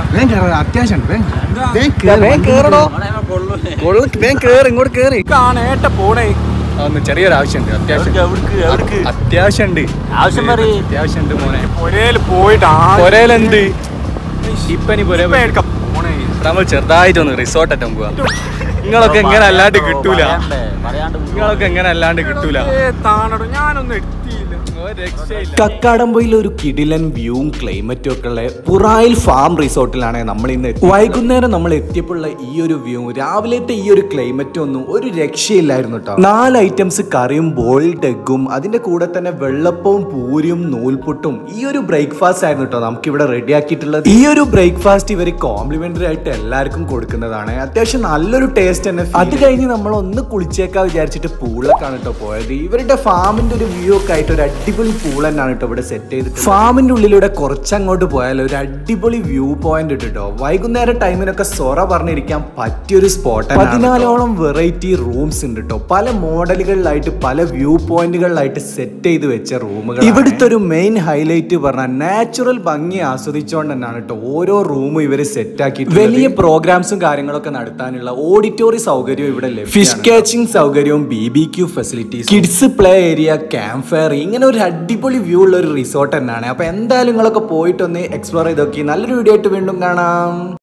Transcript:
വേഗം കേറാം അത്യാവശ്യം വേഗം വേഗം കേറടോ കൊള്ളു വേഗം കേറി ഇങ്ങോട്ട് കേറി കാണേട്ട പോണേ ഒന്ന് ചെറിയൊരു ആവശ്യമുണ്ട് അത്യാവശ്യം അത്യാവശ്യമുണ്ട് ആവശ്യം പറയ്. അത്യാവശ്യമുണ്ട് മോനെ ഒരേല് പോയിട്ട് പൊരയിലെന്ത് ഇപ്പനി പൊരേ പോണേ നമ്മൾ ചെറുതായിട്ടൊന്ന് റിസോർട്ട് അറ്റം പോവാ നിങ്ങളൊക്കെ എങ്ങനെ അല്ലാണ്ട് കിട്ടൂല പറയണ്ടേ, പറയാണ്ട് പോവാ. നിങ്ങളൊക്കെ എങ്ങനെ അല്ലാണ്ട് കിട്ടൂല താണടോ ഞാനൊന്നും എത്തിയില്ല ഒരു രക്ഷയില്ല കക്കാടംപൊയിൽ ഒരു കിടിലൻ വ്യൂവും ക്ലൈമറ്റും ഒക്കെ ഉള്ള പുറായിൽ ഫാം റിസോർട്ടിലാണ് നമ്മൾ ഇന്ന് എത്തി- വൈകുന്നേരം നമ്മൾ എത്തിയപ്പോഴുള്ള ഈ ഒരു വ്യൂ രാവിലത്തെ ഈ ഒരു ക്ലൈമറ്റും ഒന്നും ഒരു രക്ഷയില്ലായിരുന്നു കേട്ടോ നാല് ഐറ്റംസ് കറിയും ബോയിൽഡ് എഗ്ഗും അതിന്റെ കൂടെ തന്നെ വെള്ളപ്പവും പൂരിയും നൂൽപുട്ടും ഈ ഒരു ബ്രേക്ക്ഫാസ്റ്റ് ആയിരുന്നു കേട്ടോ നമുക്ക് ഇവിടെ റെഡി ആക്കിയിട്ടുള്ളത് ഈ ഒരു ബ്രേക്ക്ഫാസ്റ്റ് ഇവർ കോംപ്ലിമെന്ററി ആയിട്ട് എല്ലാവർക്കും കൊടുക്കുന്നതാണ് അത്യാവശ്യം നല്ലൊരു ടേസ്റ്റ് തന്നെ അത് കഴിഞ്ഞ് നമ്മൾ ഒന്ന് കുളിച്ചേക്കാ വിചാരിച്ചിട്ട് പൂളൊക്കെയാണ് കേട്ടോ പോയത് ഇവരുടെ ഫാമിന്റെ ഒരു വ്യൂ ഒക്കെ ആയിട്ട് ഒരു അടിപൊളി പൂൾ തന്നെയാണ് കേട്ടോ ഇവിടെ സെറ്റ് ചെയ്ത് ഫാമിന്റെ ഉള്ളിലൂടെ കുറച്ചങ്ങോട്ട് പോയാൽ ഒരു അടിപൊളി വ്യൂ പോയിന്റ് ഉണ്ട് കേട്ടോ വൈകുന്നേരം ടൈമിനൊക്കെ സൊറ പറഞ്ഞിരിക്കാൻ പറ്റിയൊരു സ്പോട്ട് പതിനാലോളം വെറൈറ്റി റൂംസ് ഉണ്ട് കേട്ടോ പല മോഡലുകളിലായിട്ട് പല വ്യൂ പോയിന്റുകളിലായിട്ട് സെറ്റ് ചെയ്ത് വെച്ച റൂമുകൾ ഇവിടുത്തെ ഒരു മെയിൻ ഹൈലൈറ്റ് പറഞ്ഞാൽ നാച്ചുറൽ ഭംഗി ആസ്വദിച്ചുകൊണ്ട് തന്നെയാണ് കേട്ടോ ഓരോ റൂമും ഇവര് സെറ്റ് ആക്കി വലിയ പ്രോഗ്രാംസും കാര്യങ്ങളൊക്കെ നടത്താനുള്ള ഓഡിറ്റോറിയം സൗകര്യവും ഇവിടെ ലഭ്യമാണ് ഫിഷ് കാച്ചിങ് സൗകര്യവും B B Q facilities kids play area camp fire ഇങ്ങനെ ഒരു അടിപൊളി വ്യൂ ഉള്ള ഒരു റിസോർട്ട് തന്നെയാണ് അപ്പൊ എന്തായാലും നിങ്ങളൊക്കെ പോയിട്ടൊന്ന് എക്സ്പ്ലോർ ചെയ്ത് നോക്കി നല്ലൊരു വീഡിയോ ആയിട്ട് വീണ്ടും കാണാം